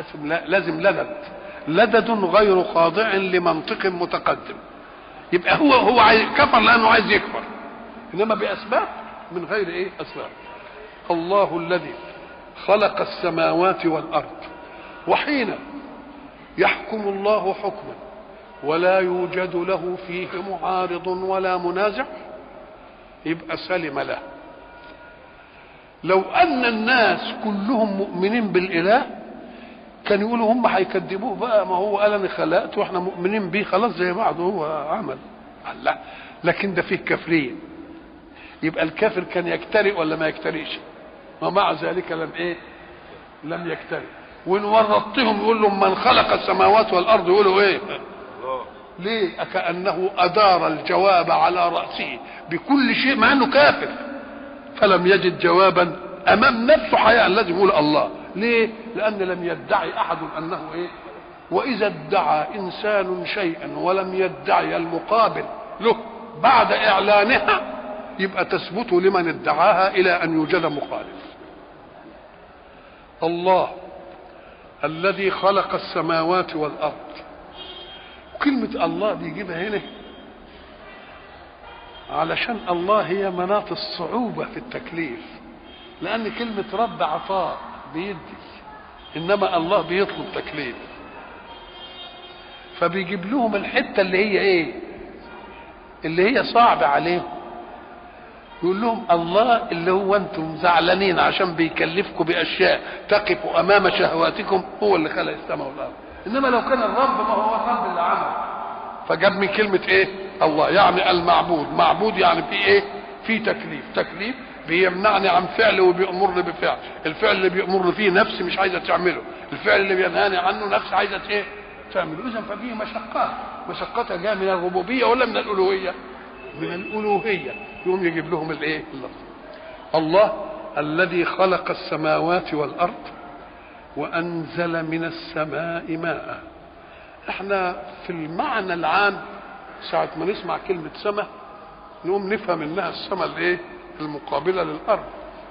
لازم لازم لدد لدد غير خاضع لمنطق متقدم يبقى هو هو عايز كفر لانه عايز يكفر انما باسباب من غير ايه اسباب الله الذي خلق السماوات والارض وحين يحكم الله حكما ولا يوجد له فيه معارض ولا منازع يبقى سلم له لو ان الناس كلهم مؤمنين بالاله كان يقولوا هم هيكذبوه بقى ما هو قال انا خلقت واحنا مؤمنين بيه خلاص زي بعض هو عمل لا لكن ده فيه كافرين يبقى الكافر كان يكترئ ولا ما يكترئش ومع ذلك لم ايه لم يكترئ وان ورطتهم يقول لهم من خلق السماوات والارض يقولوا ايه ليه كانه ادار الجواب على راسه بكل شيء مع انه كافر فلم يجد جوابا امام نفسه حياء الذي يقول الله ليه لان لم يدعي احد انه ايه واذا ادعى انسان شيئا ولم يدعي المقابل له بعد اعلانها يبقى تثبت لمن ادعاها الى ان يوجد مخالف الله الذي خلق السماوات والارض كلمة الله بيجيبها هنا علشان الله هي مناط الصعوبة في التكليف لأن كلمة رب عطاء بيدي إنما الله بيطلب تكليف فبيجيب لهم الحتة اللي هي إيه اللي هي صعبة عليهم يقول لهم الله اللي هو انتم زعلانين عشان بيكلفكم باشياء تقف امام شهواتكم هو اللي خلق السماء والارض انما لو كان الرب ما هو الرب اللي عمل فجاب من كلمه ايه الله يعني المعبود معبود يعني في ايه في تكليف تكليف بيمنعني عن فعل وبيأمرني بفعل الفعل اللي بيأمرني فيه نفسي مش عايزه تعمله الفعل اللي بينهاني عنه نفسي عايزه ايه تعمله اذا ففيه مشقات مشقتها جايه من الربوبيه ولا من الالوهيه من الالوهيه يقوم يجيب لهم الايه اللفظ الله الذي خلق السماوات والارض وانزل من السماء ماء احنا في المعنى العام ساعة ما نسمع كلمة سماء نقوم نفهم انها السماء الايه المقابلة للارض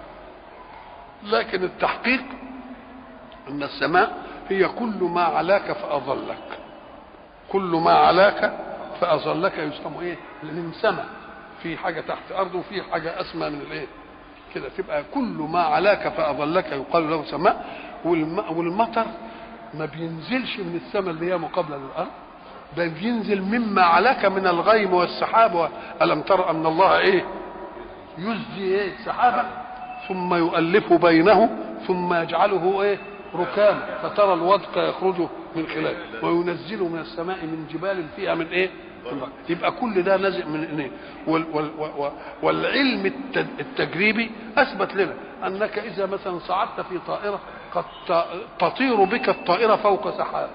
لكن التحقيق ان السماء هي كل ما علاك فاظلك كل ما علاك فاظلك يسمى ايه من سماء في حاجة تحت أرض وفي حاجة أسمى من الإيه؟ كده تبقى كل ما علاك فأظلك يقال له سماء والمطر ما بينزلش من السماء اللي هي مقابلة للأرض ده بينزل مما علاك من الغيم والسحاب ألم تر أن الله إيه؟ يزجي إيه؟ سحابا ثم يؤلف بينه ثم يجعله إيه؟ ركام فترى الودق يخرج من خلاله وينزل من السماء من جبال فيها من إيه؟ يبقى كل ده نازل من ايه وال وال والعلم التجريبي اثبت لنا انك اذا مثلا صعدت في طائره قد تطير بك الطائره فوق سحاب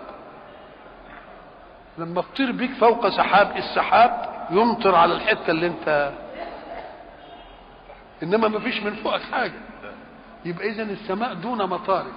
لما تطير بك فوق سحاب السحاب يمطر على الحته اللي انت انما ما فيش من فوقك حاجه يبقى اذا السماء دون مطارك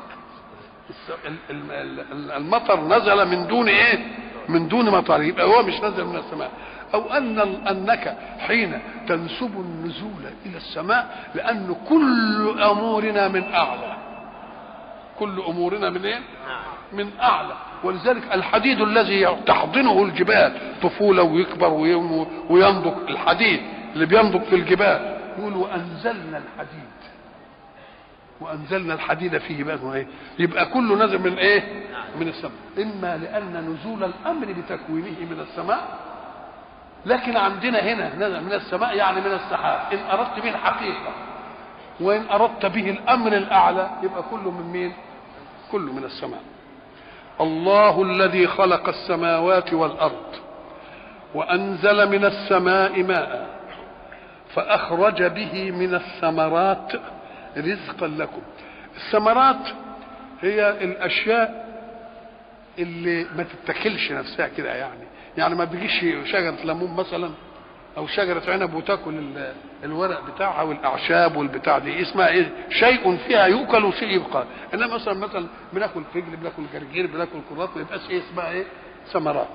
المطر نزل من دون ايه من دون مطر يبقى هو مش نزل من السماء او ان انك حين تنسب النزول الى السماء لان كل امورنا من اعلى كل امورنا من ايه من اعلى ولذلك الحديد الذي تحضنه الجبال طفوله ويكبر وينضج الحديد اللي بينضج في الجبال يقول وانزلنا الحديد وانزلنا الحديد فيه بقى ايه يبقى كله نازل من ايه من السماء اما لان نزول الامر بتكوينه من السماء لكن عندنا هنا نزل من السماء يعني من السحاب ان اردت به الحقيقه وان اردت به الامر الاعلى يبقى كله من مين كله من السماء الله الذي خلق السماوات والارض وانزل من السماء ماء فاخرج به من الثمرات رزقا لكم الثمرات هي الاشياء اللي ما تتاكلش نفسها كده يعني يعني ما بيجيش شجره ليمون مثلا او شجره عنب وتاكل الورق بتاعها والاعشاب والبتاع دي اسمها ايه شيء فيها يؤكل وشيء يبقى انما مثلا مثلا بناكل فجل بناكل جرجير بناكل كرات ما يبقاش ايه اسمها ايه ثمرات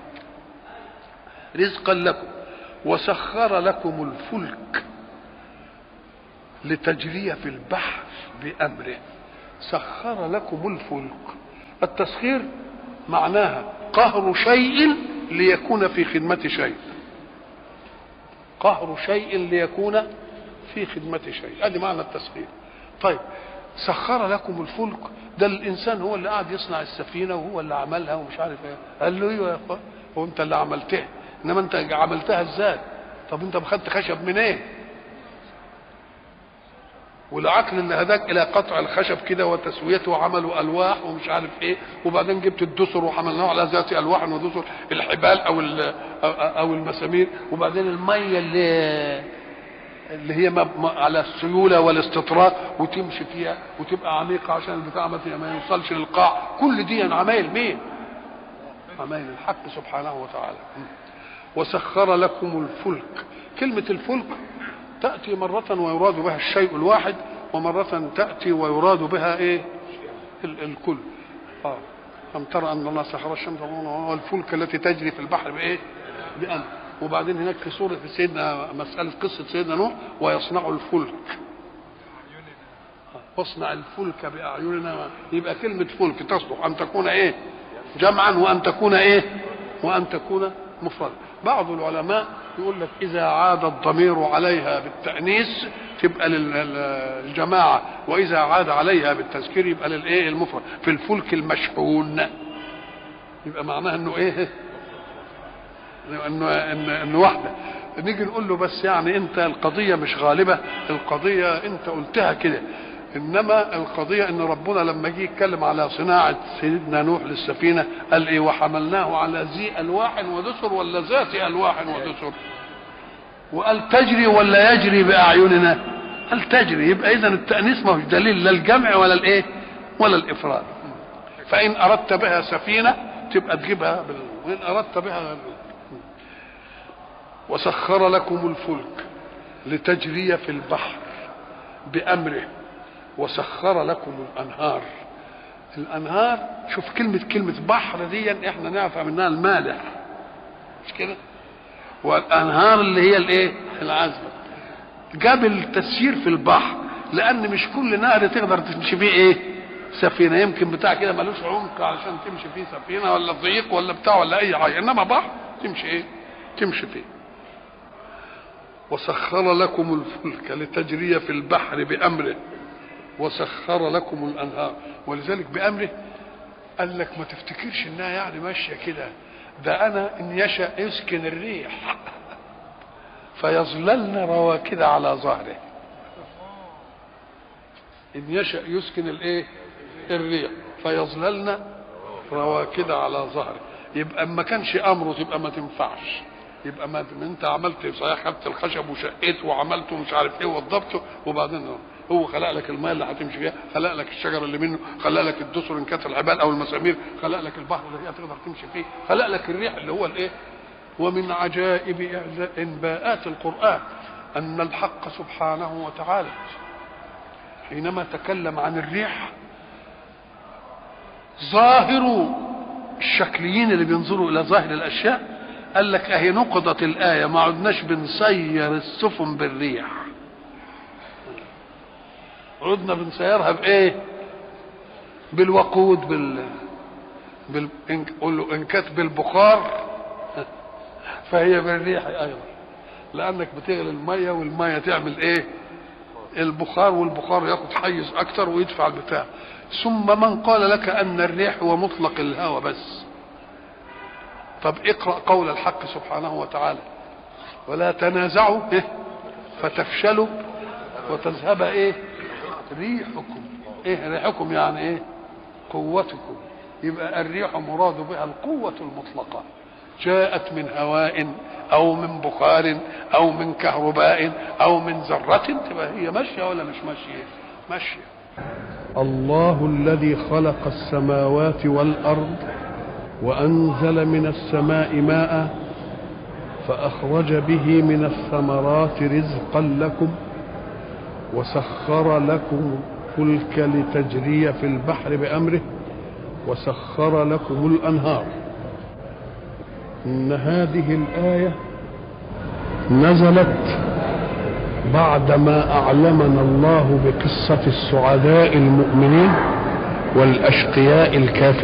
رزقا لكم وسخر لكم الفلك لتجري في البحر بأمره سخر لكم الفلك التسخير معناها قهر شيء ليكون في خدمة شيء قهر شيء ليكون في خدمة شيء ادي معنى التسخير طيب سخر لكم الفلك ده الانسان هو اللي قاعد يصنع السفينه وهو اللي عملها ومش عارف ايه قال له ايوه يا اخوان هو انت اللي عملتها انما انت عملتها ازاي طب انت خدت خشب منين إيه؟ والعقل اللي هداك الى قطع الخشب كده وتسويته وعملوا الواح ومش عارف ايه وبعدين جبت الدسر وحملناه على ذات الواح ودسر الحبال او او المسامير وبعدين الميه اللي اللي هي مب... على السيوله والاستطراق وتمشي فيها وتبقى عميقه عشان البتاع ما يوصلش للقاع كل دي عمايل مين؟ عمايل الحق سبحانه وتعالى وسخر لكم الفلك كلمه الفلك تأتي مرة ويراد بها الشيء الواحد ومرة تأتي ويراد بها إيه ال- الكل آه. أم ترى أن الله سخر الشمس والفلك التي تجري في البحر بإيه بأمر وبعدين هناك في سورة سيدنا مسألة قصة سيدنا نوح ويصنع الفلك واصنع الفلك بأعيننا يبقى كلمة فلك تصلح أن تكون إيه جمعا وأن تكون إيه وأن تكون مفردا بعض العلماء يقول لك إذا عاد الضمير عليها بالتأنيث تبقى للجماعة وإذا عاد عليها بالتذكير يبقى للإيه المفرد في الفلك المشحون يبقى معناها إنه إيه إنه إنه, إنه واحدة نيجي نقول له بس يعني أنت القضية مش غالبة القضية أنت قلتها كده انما القضيه ان ربنا لما جه يتكلم على صناعه سيدنا نوح للسفينه قال ايه وحملناه على ذي الواح ودسر ولا ذات الواح ودسر وقال تجري ولا يجري باعيننا قال تجري يبقى اذا التانيث ما هوش دليل لا الجمع ولا الايه ولا الافراد فان اردت بها سفينه تبقى تجيبها بال... وان اردت بها وسخر لكم الفلك لتجري في البحر بامره وسخر لكم الانهار الانهار شوف كلمه كلمه بحر دي احنا نعرف منها المالح مش كده والانهار اللي هي الايه العذبه جاب التسيير في البحر لان مش كل نهر تقدر تمشي فيه ايه سفينه يمكن بتاع كده ملوش عمق علشان تمشي فيه سفينه ولا ضيق ولا بتاع ولا اي حاجه انما بحر تمشي ايه تمشي فيه وسخر لكم الفلك لتجري في البحر بامره وسخر لكم الانهار ولذلك بامره قال لك ما تفتكرش انها يعني ماشيه كده ده انا ان يشا يسكن الريح فيظللن رواكد على ظهره ان يشا يسكن الايه الريح فيظللن رواكد على ظهره يبقى ما كانش امره تبقى ما تنفعش يبقى ما انت عملت صحيح خدت الخشب وشقيت وعملت ومش عارف ايه وضبطه وبعدين هو خلق لك الماء اللي هتمشي فيها خلق لك الشجر اللي منه خلق لك الدسر ان كانت العبال او المسامير خلق لك البحر اللي فيها تقدر تمشي فيه خلق لك الريح اللي هو الايه ومن عجائب انباءات القران ان الحق سبحانه وتعالى حينما تكلم عن الريح ظاهر الشكليين اللي بينظروا الى ظاهر الاشياء قال لك اهي نقضت الايه ما عدناش بنسير السفن بالريح عدنا بنسيرها بايه بالوقود بال بال إن... قول له ان كانت بالبخار فهي بالريح ايضا لانك بتغلي الميه والميه تعمل ايه البخار والبخار ياخد حيز اكتر ويدفع البتاع ثم من قال لك ان الريح هو مطلق الهواء بس طب اقرا قول الحق سبحانه وتعالى ولا تنازعوا إيه؟ فتفشلوا وتذهب ايه ريحكم ايه ريحكم يعني ايه قوتكم يبقى الريح مراد بها القوة المطلقة جاءت من هواء او من بخار او من كهرباء او من ذرة تبقى هي ماشية ولا مش ماشية ماشية الله الذي خلق السماوات والارض وانزل من السماء ماء فاخرج به من الثمرات رزقا لكم وسخر لكم الفلك لتجري في البحر بامره وسخر لكم الانهار ان هذه الايه نزلت بعدما اعلمنا الله بقصه السعداء المؤمنين والاشقياء الكافرين